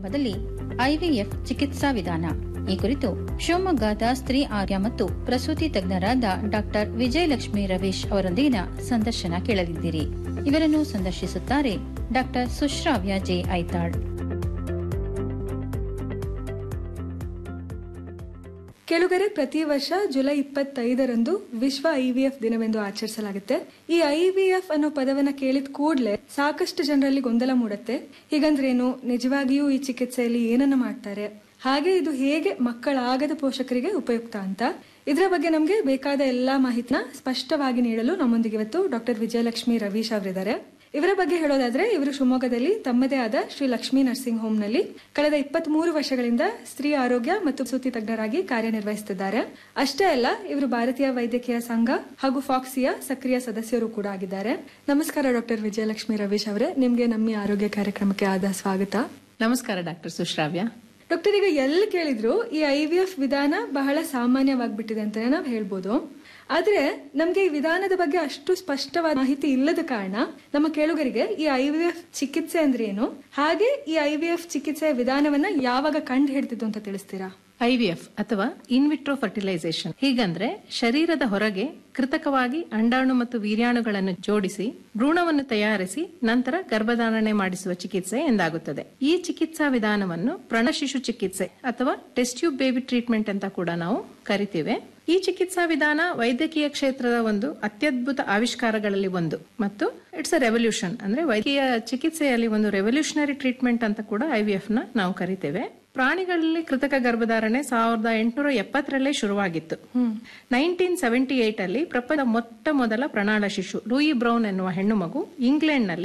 ಕಾರ್ಯಕ್ರಮದಲ್ಲಿ ಐವಿಎಫ್ ಚಿಕಿತ್ಸಾ ವಿಧಾನ ಈ ಕುರಿತು ಶಿವಮೊಗ್ಗದ ಸ್ತ್ರೀ ಆರೋಗ್ಯ ಮತ್ತು ಪ್ರಸೂತಿ ತಜ್ಞರಾದ ಡಾಕ್ಟರ್ ವಿಜಯಲಕ್ಷ್ಮಿ ರವೀಶ್ ಅವರೊಂದಿಗಿನ ಸಂದರ್ಶನ ಕೇಳಲಿದ್ದೀರಿ ಇವರನ್ನು ಸಂದರ್ಶಿಸುತ್ತಾರೆ ಡಾಕ್ಟರ್ ಸುಶ್ರಾವ್ಯ ಜೆ ಐತಾಳ್ ಕೆಳಗರೆ ಪ್ರತಿ ವರ್ಷ ಜುಲೈ ಇಪ್ಪತ್ತೈದರಂದು ವಿಶ್ವ ಐವಿಎಫ್ ದಿನವೆಂದು ಆಚರಿಸಲಾಗುತ್ತೆ ಈ ಐವಿಎಫ್ ಅನ್ನೋ ಪದವನ್ನ ಕೇಳಿದ ಕೂಡಲೇ ಸಾಕಷ್ಟು ಜನರಲ್ಲಿ ಗೊಂದಲ ಮೂಡುತ್ತೆ ಹೀಗಂದ್ರೇನು ನಿಜವಾಗಿಯೂ ಈ ಚಿಕಿತ್ಸೆಯಲ್ಲಿ ಏನನ್ನ ಮಾಡ್ತಾರೆ ಹಾಗೆ ಇದು ಹೇಗೆ ಮಕ್ಕಳಾಗದ ಪೋಷಕರಿಗೆ ಉಪಯುಕ್ತ ಅಂತ ಇದರ ಬಗ್ಗೆ ನಮಗೆ ಬೇಕಾದ ಎಲ್ಲಾ ಮಾಹಿತಿನ ಸ್ಪಷ್ಟವಾಗಿ ನೀಡಲು ನಮ್ಮೊಂದಿಗೆ ಇವತ್ತು ಡಾಕ್ಟರ್ ವಿಜಯಲಕ್ಷ್ಮಿ ರವೀಶ್ ಅವರಿದ್ದಾರೆ ಇವರ ಬಗ್ಗೆ ಹೇಳೋದಾದ್ರೆ ಇವರು ಶಿವಮೊಗ್ಗದಲ್ಲಿ ತಮ್ಮದೇ ಆದ ಶ್ರೀ ಲಕ್ಷ್ಮೀ ನರ್ಸಿಂಗ್ ಹೋಮ್ ನಲ್ಲಿ ಕಳೆದ ಇಪ್ಪತ್ತ್ ಮೂರು ವರ್ಷಗಳಿಂದ ಸ್ತ್ರೀ ಆರೋಗ್ಯ ಮತ್ತು ಸೂತಿ ತಜ್ಞರಾಗಿ ಕಾರ್ಯನಿರ್ವಹಿಸುತ್ತಿದ್ದಾರೆ ಅಷ್ಟೇ ಅಲ್ಲ ಇವರು ಭಾರತೀಯ ವೈದ್ಯಕೀಯ ಸಂಘ ಹಾಗೂ ಫಾಕ್ಸಿಯ ಸಕ್ರಿಯ ಸದಸ್ಯರು ಕೂಡ ಆಗಿದ್ದಾರೆ ನಮಸ್ಕಾರ ಡಾಕ್ಟರ್ ವಿಜಯಲಕ್ಷ್ಮಿ ರವೀಶ್ ಅವರೇ ನಿಮ್ಗೆ ನಮ್ಮ ಈ ಆರೋಗ್ಯ ಕಾರ್ಯಕ್ರಮಕ್ಕೆ ಆದ ಸ್ವಾಗತ ನಮಸ್ಕಾರ ಡಾಕ್ಟರ್ ಸುಶ್ರಾವ್ಯ ಡಾಕ್ಟರ್ ಈಗ ಎಲ್ಲಿ ಕೇಳಿದ್ರು ಈ ಐ ವಿ ಎಫ್ ವಿಧಾನ ಬಹಳ ಸಾಮಾನ್ಯವಾಗ್ಬಿಟ್ಟಿದೆ ಅಂತಾನೆ ನಾವು ಹೇಳ್ಬೋದು ಆದ್ರೆ ನಮ್ಗೆ ಈ ವಿಧಾನದ ಬಗ್ಗೆ ಅಷ್ಟು ಸ್ಪಷ್ಟವಾದ ಮಾಹಿತಿ ಇಲ್ಲದ ಕಾರಣ ನಮ್ಮ ಕೇಳುಗರಿಗೆ ಈ ಐ ವಿ ಎಫ್ ಚಿಕಿತ್ಸೆ ಅಂದ್ರೆ ಏನು ಹಾಗೆ ಈ ಐ ವಿ ಎಫ್ ಚಿಕಿತ್ಸೆಯ ವಿಧಾನವನ್ನ ಯಾವಾಗ ಕಂಡು ಹಿಡ್ತಿದ್ದು ಅಂತ ತಿಳಿಸ್ತೀರಾ ಐವಿಎಫ್ ಅಥವಾ ಇನ್ವಿಟ್ರೋ ಫರ್ಟಿಲೈಸೇಷನ್ ಹೀಗಂದ್ರೆ ಶರೀರದ ಹೊರಗೆ ಕೃತಕವಾಗಿ ಅಂಡಾಣು ಮತ್ತು ವೀರ್ಯಾಣುಗಳನ್ನು ಜೋಡಿಸಿ ಭ್ರೂಣವನ್ನು ತಯಾರಿಸಿ ನಂತರ ಗರ್ಭಧಾರಣೆ ಮಾಡಿಸುವ ಚಿಕಿತ್ಸೆ ಎಂದಾಗುತ್ತದೆ ಈ ಚಿಕಿತ್ಸಾ ವಿಧಾನವನ್ನು ಪ್ರಣಶಿಶು ಚಿಕಿತ್ಸೆ ಅಥವಾ ಟೆಸ್ಟ್ ಟ್ಯೂಬ್ ಬೇಬಿ ಟ್ರೀಟ್ಮೆಂಟ್ ಅಂತ ಕೂಡ ನಾವು ಕರಿತೇವೆ ಈ ಚಿಕಿತ್ಸಾ ವಿಧಾನ ವೈದ್ಯಕೀಯ ಕ್ಷೇತ್ರದ ಒಂದು ಅತ್ಯದ್ಭುತ ಆವಿಷ್ಕಾರಗಳಲ್ಲಿ ಒಂದು ಮತ್ತು ಇಟ್ಸ್ ಅ ರೆವಲ್ಯೂಷನ್ ಅಂದ್ರೆ ವೈದ್ಯಕೀಯ ಚಿಕಿತ್ಸೆಯಲ್ಲಿ ಒಂದು ರೆವಲ್ಯೂಷನರಿ ಟ್ರೀಟ್ಮೆಂಟ್ ಅಂತ ಕೂಡ ಐವಿಎಫ್ ನ ನಾವು ಕರಿತೇವೆ ಪ್ರಾಣಿಗಳಲ್ಲಿ ಕೃತಕ ಗರ್ಭಧಾರಣೆ ಸಾವಿರದ ಎಂಟುನೂರ ಎಪ್ಪತ್ತರಲ್ಲೇ ಶುರುವಾಗಿತ್ತು ನೈನ್ಟೀನ್ ಸೆವೆಂಟಿ ಏಟ್ ಅಲ್ಲಿ ಪ್ರಪಂಚದ ಮೊಟ್ಟ ಮೊದಲ ಪ್ರಣಾಳ ಶಿಶು ಲೂಯಿ ಬ್ರೌನ್ ಎನ್ನುವ ಹೆಣ್ಣು ಮಗು ಇಂಗ್ಲೆಂಡ್ ನಲ್ಲಿ